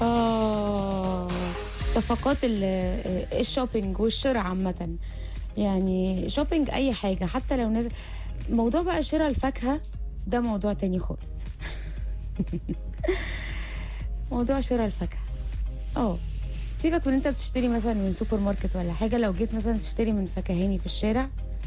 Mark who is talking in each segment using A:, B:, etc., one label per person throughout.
A: اه صفقات ال- الشوبينج والشراء عامة يعني شوبينج أي حاجة حتى لو نزل موضوع بقى شراء الفاكهة ده موضوع تاني خالص موضوع شراء الفاكهة اه سيبك من انت بتشتري مثلا من سوبر ماركت ولا حاجة لو جيت مثلا تشتري من فكهاني في الشارع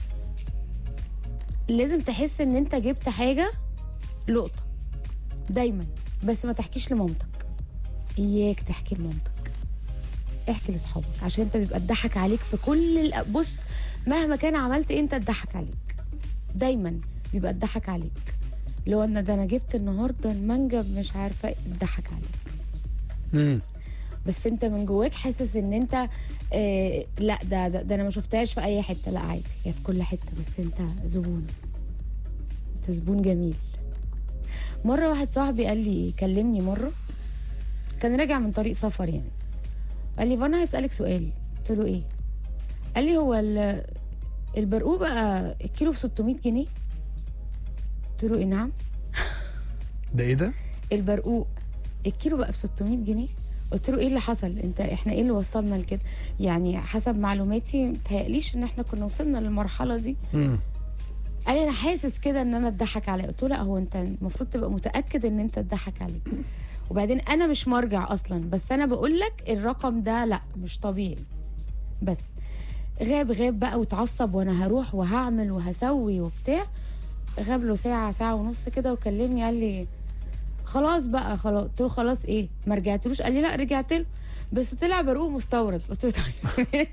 A: لازم تحس ان انت جبت حاجة لقطة دايما بس ما تحكيش لمامتك اياك تحكي لمامتك احكي لاصحابك عشان انت بيبقى اتضحك عليك في كل الأ... بص مهما كان عملت إيه، انت اتضحك عليك دايما بيبقى اتضحك عليك لو ان ده انا جبت النهارده المانجا مش عارفه إيه، اتضحك عليك
B: مم.
A: بس انت من جواك حاسس ان انت آه لا ده, ده ده انا ما شفتهاش في اي حته لا عادي هي في كل حته بس انت زبون انت زبون جميل مره واحد صاحبي قال لي كلمني مره كان راجع من طريق سفر يعني قال لي فانا هسالك سؤال قلت له ايه قال لي هو ال- البرقوق بقى الكيلو ب 600 جنيه قلت له ايه نعم
B: ده ايه ده؟
A: البرقوق الكيلو بقى ب 600 جنيه قلت له ايه اللي حصل انت احنا ايه اللي وصلنا لكده يعني حسب معلوماتي متهيأليش ان احنا كنا وصلنا للمرحله دي
B: مم.
A: قال لي انا حاسس كده ان انا اتضحك عليا قلت له لا هو انت المفروض تبقى متاكد ان انت اتضحك عليك وبعدين انا مش مرجع اصلا بس انا بقول لك الرقم ده لا مش طبيعي بس غاب غاب بقى واتعصب وانا هروح وهعمل وهسوي وبتاع غاب له ساعه ساعه ونص كده وكلمني قال لي خلاص بقى خلاص قلت له خلاص ايه ما رجعتلوش قال لي لا رجعت له بس طلع برقوق مستورد قلت له طيب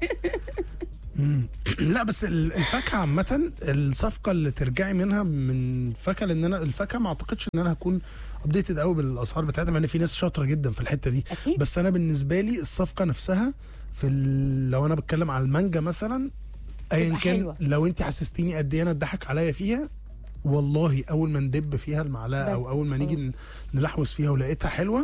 B: لا بس ال- الفاكهه عامه الصفقه اللي ترجعي منها من فاكهه لان انا الفاكهه ما اعتقدش ان انا هكون ابديتد قوي بالاسعار بتاعتها مع ان في ناس شاطره جدا في الحته دي
A: أكيد.
B: بس انا بالنسبه لي الصفقه نفسها في ال- لو انا بتكلم على المانجا مثلا ايا
A: تبقى
B: كان
A: حلوة.
B: لو انت حسستيني قد ايه انا اتضحك عليا فيها والله اول ما ندب فيها المعلقه
A: بس
B: او اول ما نيجي
A: خلاص.
B: ن- نلحوس فيها ولقيتها حلوه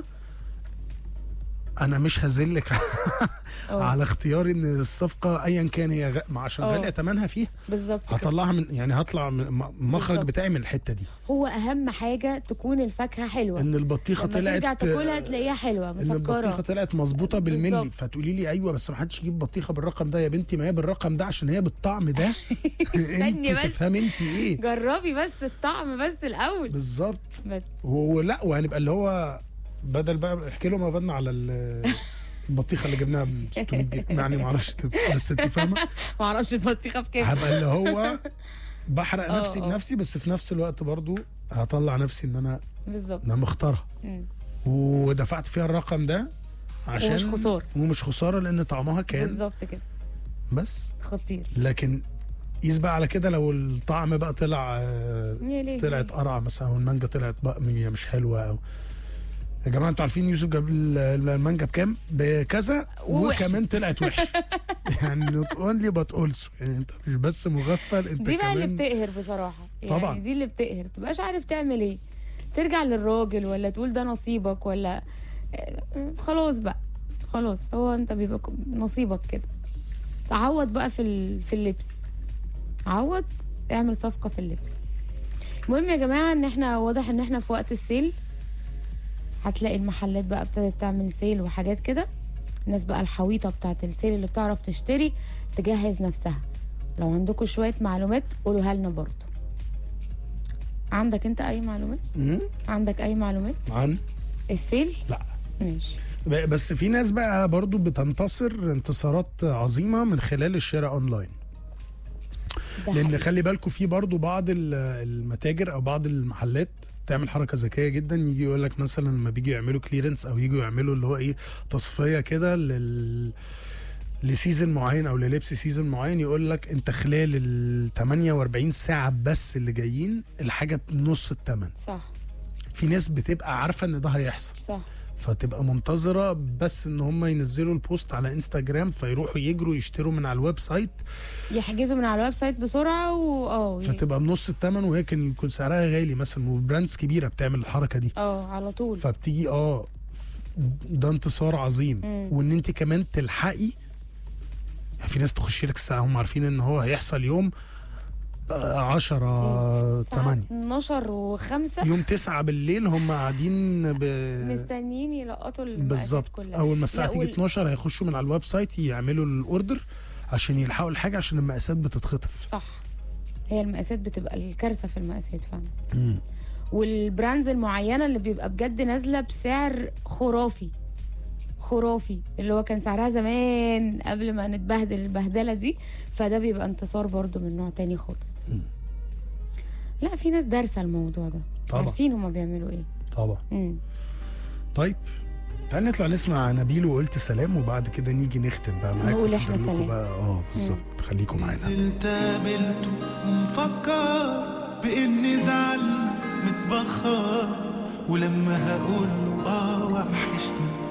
B: انا مش هذلك
A: أه.
B: على اختياري ان الصفقه ايا كان هي غ... ما عشان
A: أه.
B: غاليه ثمنها فيها
A: بالظبط كده.
B: هطلعها من يعني هطلع من م- مخرج
A: بالظبط.
B: بتاعي من الحته دي
A: هو اهم حاجه تكون الفاكهه حلوه
B: ان البطيخه
A: لما
B: طلعت
A: ترجع تاكلها تلاقيها حلوه
B: ان البطيخه
A: مسكره
B: طلعت مظبوطه بالملي
A: بالظبط.
B: فتقولي لي ايوه بس ما حدش يجيب بطيخه بالرقم ده يا بنتي ما هي بالرقم ده عشان هي بالطعم ده
A: استني
B: انت
A: بس.
B: تفهمي انت ايه
A: جربي بس الطعم بس الاول
B: بالظبط
A: بس
B: ولا وهنبقى اللي هو بدل بقى احكي لهم بدنا على ال- البطيخه اللي جبناها ب 600 جنيه يعني ما اعرفش بس انت فاهمه
A: ما اعرفش البطيخه في كام
B: هبقى اللي هو بحرق
A: اه،
B: نفسي
A: اه.
B: بنفسي بس في نفس الوقت برضو هطلع نفسي ان انا
A: بالظبط
B: انا مختارها
A: مم.
B: ودفعت فيها الرقم ده عشان
A: ومش خسارة.
B: ومش خساره لان طعمها كان
A: بالظبط كده
B: بس
A: خطير
B: لكن قيس بقى على كده لو الطعم بقى طلع آه،
A: يا ليه
B: طلعت قرع مثلا والمانجا طلعت بقى من- مش حلوه او يا جماعه انتوا عارفين يوسف جاب ال- المانجا بكام؟ بكذا
A: ووحشة.
B: وكمان طلعت وحشه يعني نوت اونلي بات اولسو يعني انت مش بس مغفل انت
A: دي بقى اللي
B: كمان
A: بتقهر بصراحه يعني
B: طبعا.
A: دي اللي بتقهر تبقاش عارف تعمل ايه ترجع للراجل ولا تقول ده نصيبك ولا آه، خلاص بقى خلاص هو انت بيبقى ك- نصيبك كده تعوض بقى في ال- في اللبس عوض اعمل صفقه في اللبس المهم يا جماعه ان احنا واضح ان احنا في وقت السيل هتلاقي المحلات بقى ابتدت تعمل سيل وحاجات كده الناس بقى الحويطه بتاعت السيل اللي بتعرف تشتري تجهز نفسها لو عندكم شويه معلومات قولوها لنا برضه عندك انت اي معلومات
B: مم.
A: عندك اي معلومات
B: عن
A: السيل
B: لا
A: ماشي
B: ب- بس في ناس بقى برضو بتنتصر انتصارات عظيمه من خلال الشراء اونلاين
A: ده
B: لان
A: حقيقي.
B: خلي بالكم في برضو بعض ال- المتاجر او بعض المحلات تعمل حركه ذكيه جدا يجي يقول لك مثلا لما بيجوا يعملوا كليرنس او يجوا يعملوا اللي هو ايه تصفيه كده لل لسيزون معين او للبس سيزون معين يقول لك انت خلال ال 48 ساعه بس اللي جايين الحاجه بنص الثمن
A: صح
B: في ناس بتبقى عارفه ان ده هيحصل
A: صح
B: فتبقى منتظره بس ان هم ينزلوا البوست على انستجرام فيروحوا يجروا يشتروا من على الويب سايت
A: يحجزوا من على الويب سايت بسرعه و اه ي-
B: فتبقى بنص الثمن وهي كان يكون سعرها غالي مثلا وبراندز كبيره بتعمل الحركه دي
A: اه على طول
B: فبتيجي اه ده انتصار عظيم
A: مم.
B: وان انت كمان تلحقي يعني في ناس تخش لك الساعه هم عارفين ان هو هيحصل يوم 10 8
A: 12 و5
B: يوم 9 بالليل هم قاعدين ب...
A: مستنيين يلقطوا المقاسات
B: بالظبط
A: كلها
B: اول ما الساعه
A: لا،
B: تيجي
A: وال-
B: 12 هيخشوا من على الويب سايت يعملوا الاوردر عشان يلحقوا الحاجه عشان المقاسات بتتخطف
A: صح هي المقاسات بتبقى الكارثه في المقاسات فعلا
B: مم.
A: والبراندز المعينه اللي بيبقى بجد نازله بسعر خرافي خرافي اللي هو كان سعرها زمان قبل ما نتبهدل البهدله دي فده بيبقى انتصار برضو من نوع تاني خالص لا في ناس دارسه الموضوع ده
B: طبعا.
A: عارفين هما بيعملوا ايه
B: طبعا
A: مم.
B: طيب تعال نطلع نسمع نبيل وقلت سلام وبعد كده نيجي نختم بقى معاكم
A: نقول إحنا
B: نقول لكم
A: سلام.
B: بقى اه بالظبط خليكم معانا
C: نزلت قابلته ومفكر بإني زعل متبخر ولما هقول له اه وحشني